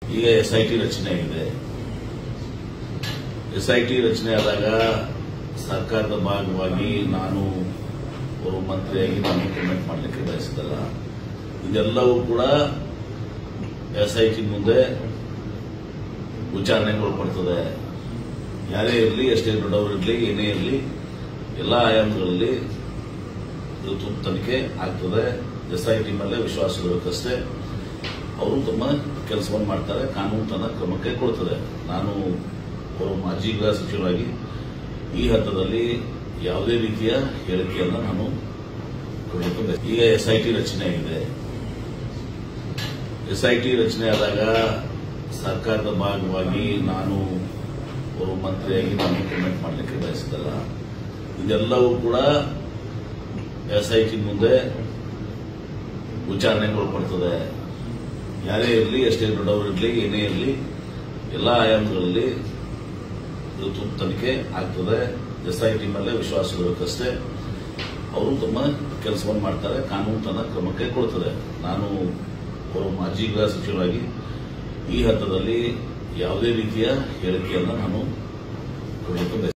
ಈಗ S I T ರಚನೆ ಆಗಿದೆ ಎಸ್ ಐ ಟಿ ರಚನೆ ಆದಾಗ ಸರ್ಕಾರದ ಭಾಗವಾಗಿ ನಾನು ಅವರು ಮಂತ್ರಿಯಾಗಿ ನಾನು ಕಮೆಂಟ್ ಮಾಡಲಿಕ್ಕೆ ಬಯಸಿದಲ್ಲ ಇದೆಲ್ಲವೂ ಕೂಡ ಎಸ್ ಐ ಟಿ ಮುಂದೆ ವಿಚಾರಣೆಗೊಳಪಡ್ತದೆ ಯಾರೇ ಇರಲಿ ಎಷ್ಟೇ ದೊಡ್ಡವರಿರಲಿ ಏನೇ ಇರಲಿ ಎಲ್ಲ ಆಯಾಮಗಳಲ್ಲಿ ಇದು ತನಿಖೆ ಆಗ್ತದೆ ಎಸ್ ಐ ಟಿ ಮೇಲೆ ವಿಶ್ವಾಸ ಇರಬೇಕಷ್ಟೇ ಅವರು ತಮ್ಮ ಕೆಲಸವನ್ನು ಮಾಡ್ತಾರೆ ಕಾನೂನು ತನ್ನ ಕ್ರಮ ಕೈಗೊಳ್ತದೆ ನಾನು ಅವರು ಮಾಜಿ ಗೃಹ ಸಚಿವರಾಗಿ ಈ ಹಂತದಲ್ಲಿ ಯಾವುದೇ ರೀತಿಯ ಹೇಳಿಕೆಯನ್ನು ನಾನು ಕೊಡಲಿಕ್ಕೆ ಬಯಸ- ಈಗ ಎಸ್ ಐ ಟಿ ರಚನೆ ಆಗಿದೆ ಎಸ್ ಐ ಟಿ ರಚನೆ ಆದಾಗ ಸರ್ಕಾರದ ಭಾಗವಾಗಿ ನಾನು ಅವರು ಮಂತ್ರಿಯಾಗಿ ನಾನು ಕಮೆಂಟ್ ಮಾಡಲಿಕ್ಕೆ ಬಯಸಿದಲ್ಲ ಇದೆಲ್ಲವೂ ಕೂಡ ಎಸ್ ಐ ಟಿ ಮುಂದೆ ವಿಚಾರಣೆಗೊಳಪಡ್ತದೆ ಯಾರೇ ಇರಲಿ ಎಷ್ಟೇ ದೊಡ್ಡವರಿರಲಿ ಏನೇ ಇರಲಿ ಎಲ್ಲ ಆಯಾಮಗಳಲ್ಲಿ ಇದು ತನಿಖೆ ಆಗ್ತದೆ ಎಸ್ ಐ ಟಿ ಮೇಲೆ ವಿಶ್ವಾಸ ಇರಬೇಕಷ್ಟೇ ಅವರು ತಮ್ಮ ಕೆಲಸವನ್ನು ಮಾಡ್ತಾರೆ ಕಾನೂನು ತನ್ನ ಕ್ರಮ ಕೈಗೊಳ್ತದೆ ನಾನು ಅವರು ಮಾಜಿ ಗೃಹ ಸಚಿವರಾಗಿ ಈ ಹಂತದಲ್ಲಿ ಯಾವುದೇ ರೀತಿಯ ಹೇಳಿಕೆಯನ್ನು ನಾನು ಕೊಡಲಿಕ್ಕೆ ಬಯಸ್ತೇನೆ